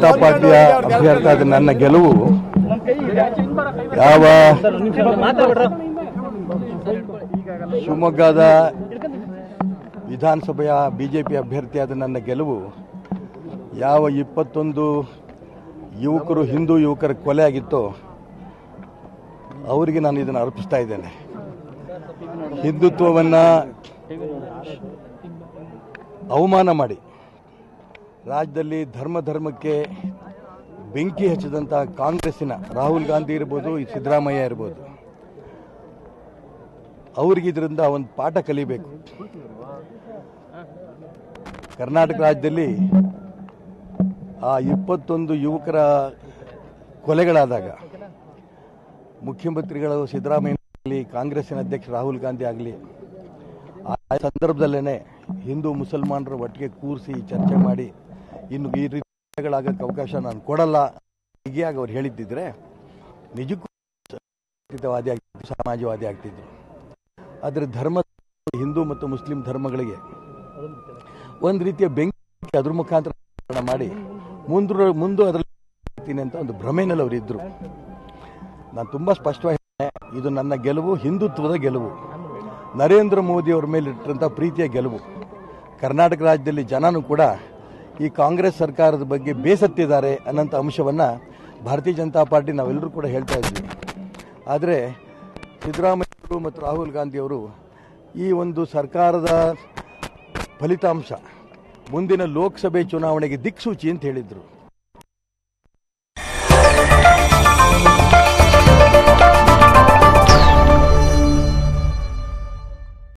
ಜನತಾ ಪಾರ್ಟಿಯ ಅಭ್ಯರ್ಥಿ ನನ್ನ ಗೆಲುವು ಯಾವ ಶಿವಮೊಗ್ಗದ ವಿಧಾನಸಭೆಯ ಬಿಜೆಪಿ ಅಭ್ಯರ್ಥಿಯಾದ ನನ್ನ ಗೆಲುವು ಯಾವ ಇಪ್ಪತ್ತೊಂದು ಯುವಕರು ಹಿಂದೂ ಯುವಕರ ಕೊಲೆ ಆಗಿತ್ತೋ ಅವರಿಗೆ ನಾನು ಇದನ್ನು ಅರ್ಪಿಸ್ತಾ ಇದ್ದೇನೆ ಹಿಂದುತ್ವವನ್ನ ಅವಮಾನ ಮಾಡಿ ರಾಜ್ಯದಲ್ಲಿ ಧರ್ಮ ಧರ್ಮಕ್ಕೆ ಬೆಂಕಿ ಹಚ್ಚಿದಂಥ ಕಾಂಗ್ರೆಸ್ಸಿನ ರಾಹುಲ್ ಗಾಂಧಿ ಇರ್ಬೋದು ಈ ಸಿದ್ದರಾಮಯ್ಯ ಇರ್ಬೋದು ಅವ್ರಿಗೆ ಇದರಿಂದ ಒಂದು ಪಾಠ ಕಲಿಬೇಕು ಕರ್ನಾಟಕ ರಾಜ್ಯದಲ್ಲಿ ಆ ಇಪ್ಪತ್ತೊಂದು ಯುವಕರ ಕೊಲೆಗಳಾದಾಗ ಮುಖ್ಯಮಂತ್ರಿಗಳು ಸಿದ್ದರಾಮಯ್ಯ ಆಗಲಿ ಕಾಂಗ್ರೆಸ್ಸಿನ ಅಧ್ಯಕ್ಷ ರಾಹುಲ್ ಗಾಂಧಿ ಆಗಲಿ ಆ ಸಂದರ್ಭದಲ್ಲೇ ಹಿಂದೂ ಮುಸಲ್ಮಾನರು ಒಟ್ಟಿಗೆ ಕೂರಿಸಿ ಚರ್ಚೆ ಮಾಡಿ ಇನ್ನು ಈ ರೀತಿಗಳಾಗಕ್ಕೆ ಅವಕಾಶ ನಾನು ಕೊಡಲ್ಲ ಹೀಗೆ ಆಗಿ ಅವ್ರು ಹೇಳಿದ್ದಿದ್ರೆ ನಿಜಕ್ಕೂ ವಾದಿ ಆಗ್ತಿದ್ರು ಸಮಾಜವಾದಿ ಆಗ್ತಿದ್ರು ಆದರೆ ಧರ್ಮ ಹಿಂದೂ ಮತ್ತು ಮುಸ್ಲಿಂ ಧರ್ಮಗಳಿಗೆ ಒಂದು ರೀತಿಯ ಬೆಂಕಿ ಅದ್ರ ಮುಖಾಂತರ ಮಾಡಿ ಮುಂದೆ ಮುಂದೆ ಅದರಲ್ಲಿ ಅಂತ ಒಂದು ಭ್ರಮೆನಲ್ಲಿ ಅವರು ಇದ್ರು ನಾನು ತುಂಬ ಸ್ಪಷ್ಟವಾಗಿ ಹೇಳ್ತೇನೆ, ಇದು ನನ್ನ ಗೆಲುವು ಹಿಂದುತ್ವದ ಗೆಲುವು ನರೇಂದ್ರ ಮೋದಿ ಅವರ ಮೇಲೆ ಇಟ್ಟಂಥ ಪ್ರೀತಿಯ ಗೆಲುವು ಕರ್ನಾಟಕ ರಾಜ್ಯದಲ್ಲಿ ಜನನೂ ಕೂಡ ಈ ಕಾಂಗ್ರೆಸ್ ಸರ್ಕಾರದ ಬಗ್ಗೆ ಬೇಸತ್ತಿದ್ದಾರೆ ಅನ್ನೋಂಥ ಅಂಶವನ್ನು ಭಾರತೀಯ ಜನತಾ ಪಾರ್ಟಿ ನಾವೆಲ್ಲರೂ ಕೂಡ ಹೇಳ್ತಾ ಇದ್ವಿ ಆದರೆ ಸಿದ್ದರಾಮಯ್ಯವರು ಮತ್ತು ರಾಹುಲ್ ಗಾಂಧಿಯವರು ಈ ಒಂದು ಸರ್ಕಾರದ ಫಲಿತಾಂಶ ಮುಂದಿನ ಲೋಕಸಭೆ ಚುನಾವಣೆಗೆ ದಿಕ್ಸೂಚಿ ಅಂತ ಹೇಳಿದರು